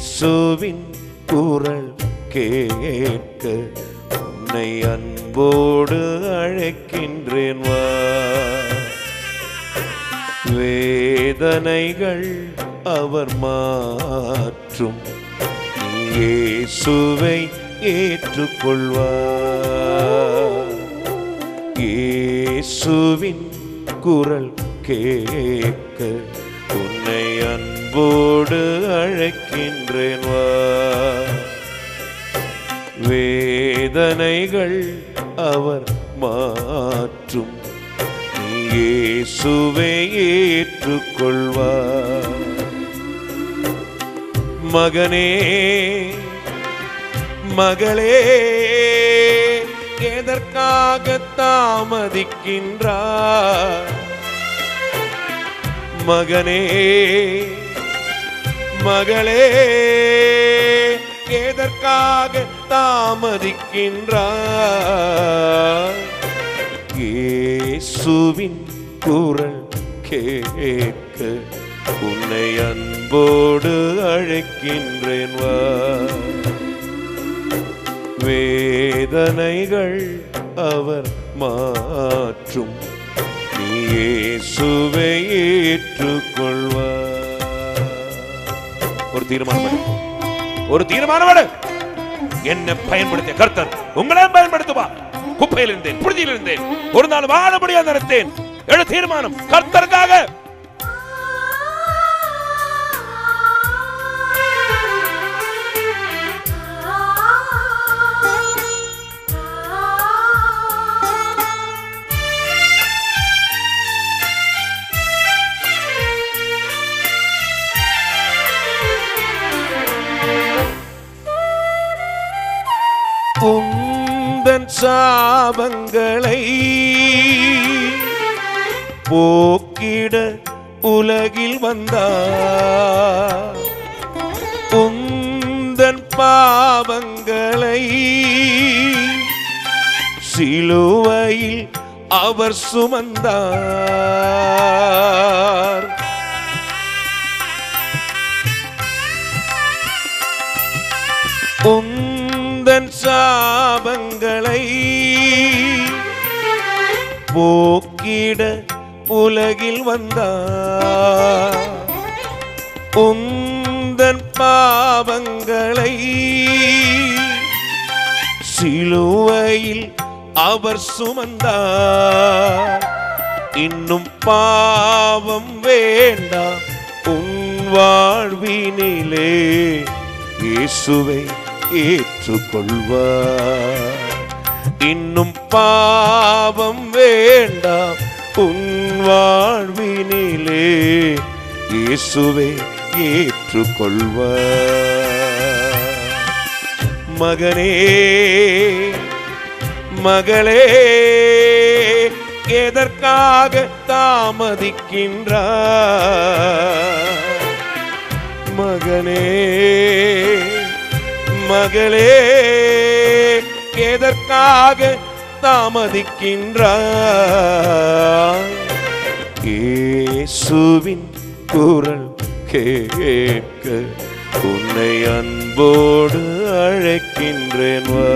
இயேசுவின் குரல் கேட்க உன்னை அன்போடு அழைக்கின்றேன் வா வேதனைகள் அவர் மாற்றும் நீ இயேசுவை ஏற்றுக்கொள்வார் இயேசுவின் குரல் கேட்க உன்னை அன்போடு அழைக்கின்றேன் வா வேதனைகள் அவர் மாற்றும் நீ இயேசுவை ஏற்றுக்கொள்வார் மகனே மகளே எதற்காக தாமதிக்கின்றார் மகனே மகளே எதற்காக தாமதிக்கின்றார் இயேசுவின் குரல் கேட்க உன்னை அன்போடு அழைக்கின்றேன் வா வேதனைகள் அவர் மாற்றும் நீ இயேசுவை ஏற்றுக்கொள்வார் ஒரு தீர்மானம் எடு. ஒரு தீர்மானம் எடு. என்னை பயன்படுத்திய கர்த்தர் உங்களை பயன்படுத்துவா குப்பையில் இருந்தேன் புழுதியில் இருந்தேன் ஒரு நாள் வாழ முடியாது நினைத்தேன் எழு தீர்மானம் கர்த்தருக்காக உந்தன் சாபங்களை போக்கிட உலகில் வந்தார் உந்தன் பாவங்களை சிலுவையில் அவர் சுமந்தார் உந்தன் சாபங்களை போக்கிட உலகில் வந்தார் உந்தன் பாவங்களை சிலுவையில் அவர் சுமந்தார் இன்னும் பாவம் வேண்டாம் உன் வாழ்வினிலே இயேசுவை ஏற்றுக்கொள்வார் இன்னும் பாவம் வேண்டாம் உன் வாழ்வினிலே இயேசுவை ஏற்றுக்கொள்வார் மகனே மகளே எதற்காக தாமதிக்கின்றார் மகனே மகளே எதற்காக தாமதிக்கின்றார் இயேசுவின் குரல் கேட்க உன்னை அன்போடு அழைக்கின்றேன் வா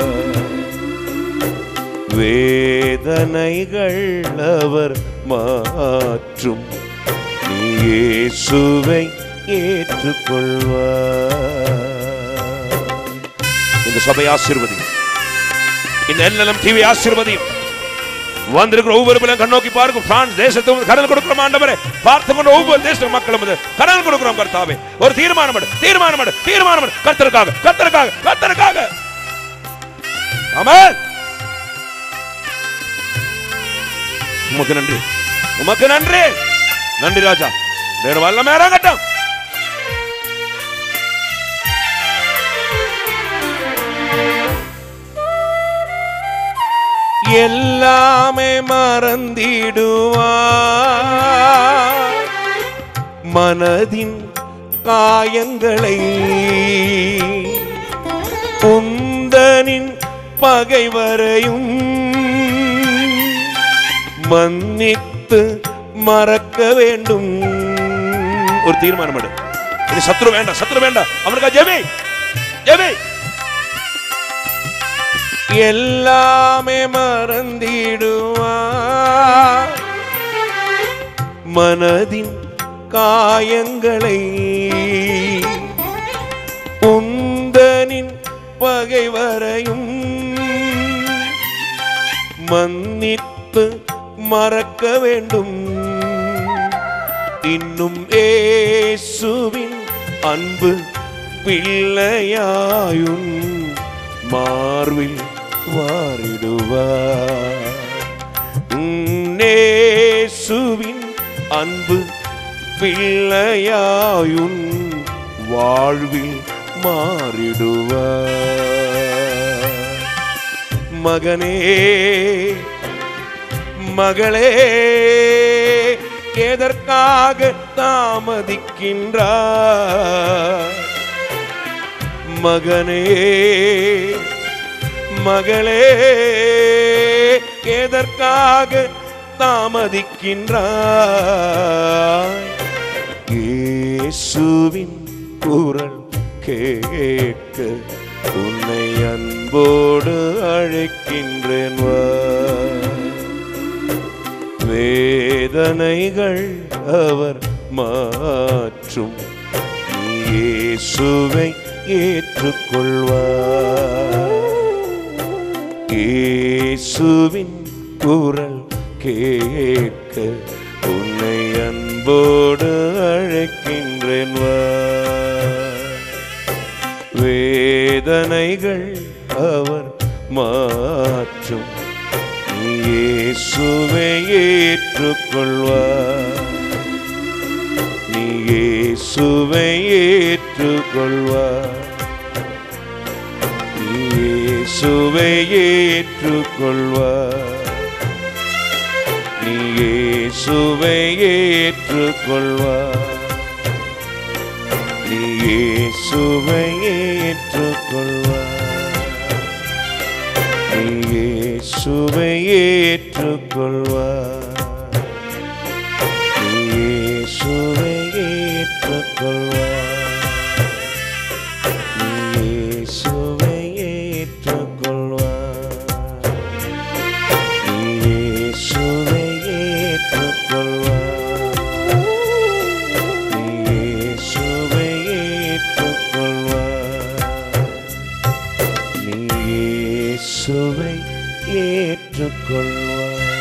வேதனைகள் அவர் மாற்றும் நீ இயேசுவை ஏற்றுக்கொள்வார் இந்த சபை ஆசீர்வதியும் இந்த எல்லாம் டிவி ஆசீர்வதியும் வந்திருக்கிற ஒவ்வொரு பிள்ளையும் கண்ணோக்கி பாருங்க பிரான்ஸ் தேசத்துக்கு கடல் கொடுக்கிறோம் ஆண்டவரே பார்த்து கொண்ட ஒவ்வொரு தேச மக்களும் வந்து கடல் கொடுக்கிறோம் கர்த்தாவே ஒரு தீர்மானம் எடு தீர்மானம் எடு தீர்மானம் எடு கர்த்தருக்காக கர்த்தருக்காக கர்த்தருக்காக ஆமென் உமக்கு நன்றி உமக்கு நன்றி நன்றி ராஜா வேறு வல்லமே இறங்கட்டும் எல்லாமே மறந்திடுவார் மனதின் காயங்களை குந்தனின் பகைவரையும் மன்னித்து மறக்க வேண்டும் ஒரு தீர்மானம் எடு இனி சத்ரு வேண்டாம் சத்ரு வேண்டாம் அவனுக்கா ஜெபி ஜெபி எல்லாமே மறந்திடுவார் மனதின் காயங்களை உந்தனின் பகைவரையும் மன்னித்து மறக்க வேண்டும் இன்னும் ஏசுவின் அன்பு பிள்ளையாயும் மார்பில் வாரிடுவார் நேசுவின் அன்பு பிள்ளையாயுன் வாழ்வில் மாறிடுவார் மகனே மகளே எதற்காக தாமதிக்கின்றார் மகனே மகளே எதற்காக தாமதிக்கின்றாய் இயேசுவின் குரல் கேட்க உன்னை அன்போடு அழைக்கின்றேன் வா வேதனைகள் அவர் மாற்றும் நீ இயேசுவை ஏற்றுக்கொள்வார் இயேசுவின் குரல் கேட்க உன்னை அன்போடு அழைக்கின்றேன் வா வேதனைகள் அவர் மாற்றும் நீ இயேசுவை ஏற்றுக்கொள்வார் நீ இயேசுவை ஏற்றுக்கொள்வார் நீ இயேசுவை ஏற்றுக்கொள்வார் நீ இயேசுவை ஏற்றுக்கொள்வார் நீ இயேசுவை ஏற்றுக்கொள்வார் நீ இயேசுவை ஏற்றுக்கொள்வார் நீ இயேசுவை ஏற்றுக்கொள்வார் நீ இயேசுவை ஏற்றுக்கொள்வார் நீ இயேசுவை ஏற்றுக்கொள்வார் நீ இயேசுவை ஏற்றுக்கொள்வார் நீ இயேசுவை ஏற்றுக்கொள்வார்